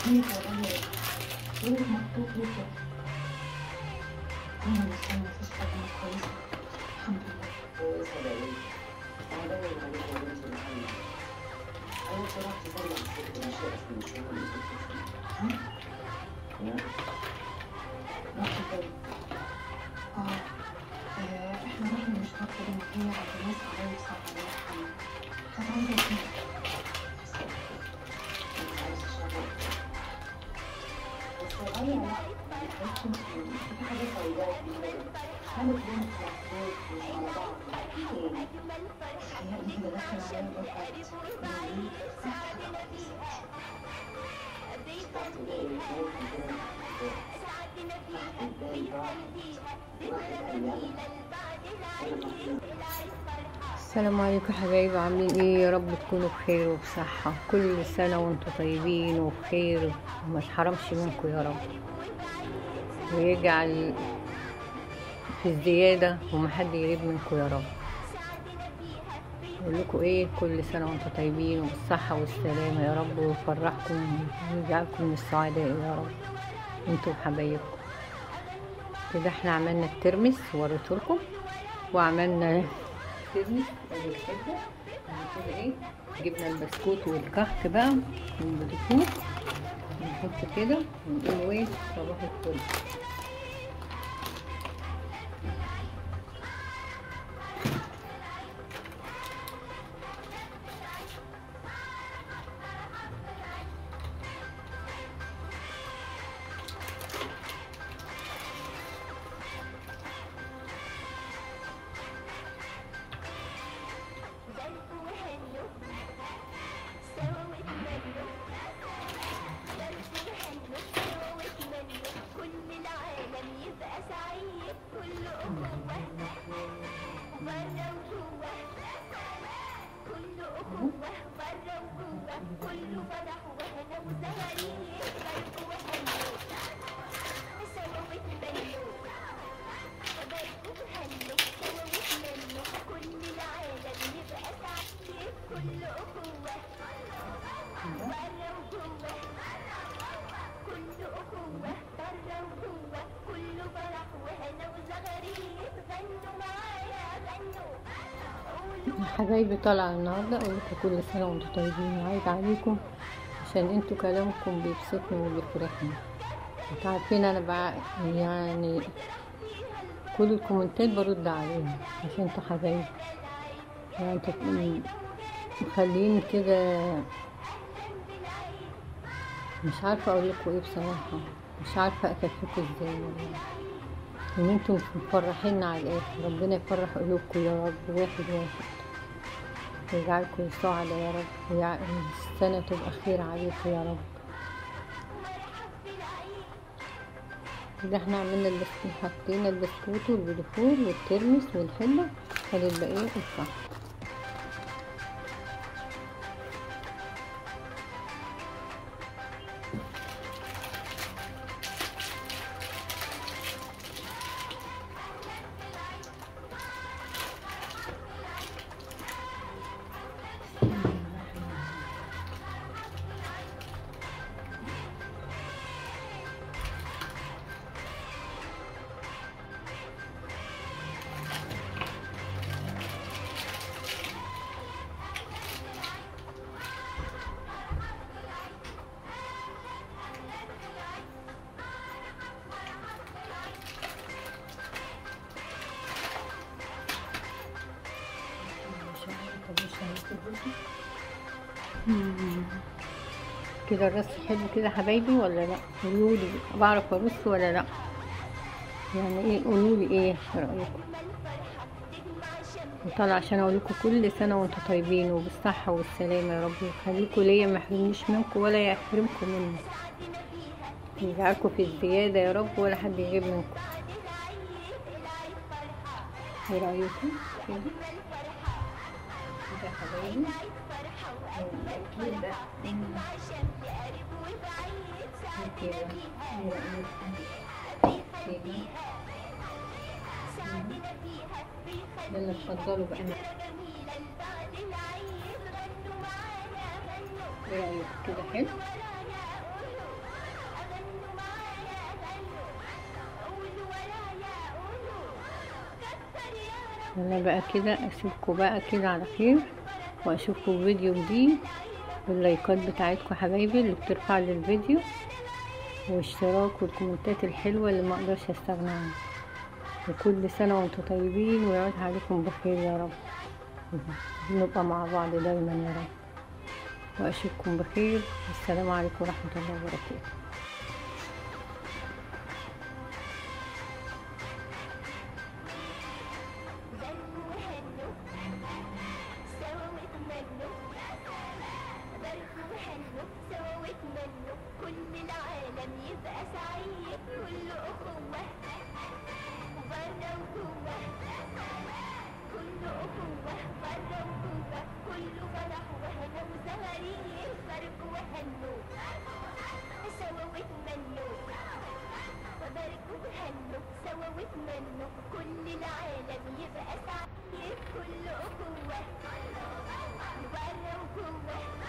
ليه تغير ليه مكتوب ليه كده انا مستنى مفيش حاجه مش كويسه الحمد لله كويسة بعيد أنا دايما عليك يا بنتي محمد أنا بصراحة تطلع الست أشياء في المشروع اللي كنت فيه ها نعم واخد بالي اه آه، احنا رحنا مشوار كده مع هي عند ناس قرايب صعب الله يرحمها كانت عايزه تسمع أنت عايز تشتغل بس غالية لا بحس إن في حاجة سوداء في البلد خلت بين التلفزيون مش على بعض إيه الحقيقه دي اللي داخل عليا برضه يعني ايه فتحت إيه ممكن كده قدام بعض واحد أيام السلام عليكم حبايبي عاملين ايه يا رب تكونوا بخير وبصحة كل سنة وانتم طيبين وبخير وما تحرمش منكم يا رب ويجعل في الزيادة ومحد يقرب منكم يا رب اقول لكم ايه كل سنة وانتم طيبين وبالصحة والسلامة يا رب ويفرحكم ويجعلكم من السعداء يا رب انتوا وحبايبكم كده احنا عملنا الترمس وريتهولكم وعملنا ترمس ادي الحته بعد كده ايه جبنا البسكوت والكحك بقى والبسكوت نحط كده ونقول ايه صباح الفل حبايبي طالعة النهاردة اقول لكم كل سنة وانتم طيبين وعيد عليكم عشان انتوا كلامكم بيبسطني وبيفرحني انتوا عارفين انا بع... يعني كل الكومنتات برد عليهم عشان انتوا حبايبي يعني انتوا مخليني كده مش عارفة اقول لكم ايه بصراحة مش عارفة اكفيكم ازاي والله ان انتوا مفرحين على الاخر ربنا يفرح قلوبكم يا رب واحد واحد ويجعلكم سعداء يا رب ويع- السنة تبقى خير عليكم يا رب كده احنا عملنا البسكوت حطينا البسكوت والبلفور والترمس والحلة خلي البقية الصح كده الرص حلو كده حبايبي ولا لا قولولي بعرف ارص ولا لا يعني ايه قولولي ايه رايكم وطالعه عشان اقول لكم كل سنه وانتم طيبين وبالصحه والسلامه يا رب يخليكم ليا ما يحرمنيش منكم ولا يحرمكم مني يجعلكم في الزياده يا رب ولا حد يجيب منكم ايه رايكم كده كده يا حبايبي أكيد ده. كده ايه رايكم كده يلا اتفضلوا بقى ايه رايك كده حلو انا بقى كده اسيبكم بقى كده على خير واشوفكم في فيديو جديد باللايكات بتاعتكم حبايبي اللي بترفع لي الفيديو واشتراك والكومنتات الحلوة اللي ما اقدرش استغنى عنها وكل سنة وانتم طيبين ويعود عليكم بخير يا رب نبقى مع بعض دايما يا رب واشوفكم بخير والسلام عليكم ورحمة الله وبركاته كل العالم يبقى سعيد كل أخوة بره وجوه كل أخوة بره وجوه كل فرح وهنا وزهرين فرق وهنوا سوا واتمنوا وباركوا وهنوا سوا واتمنوا كل العالم يبقى سعيد كل أخوة بره وجوه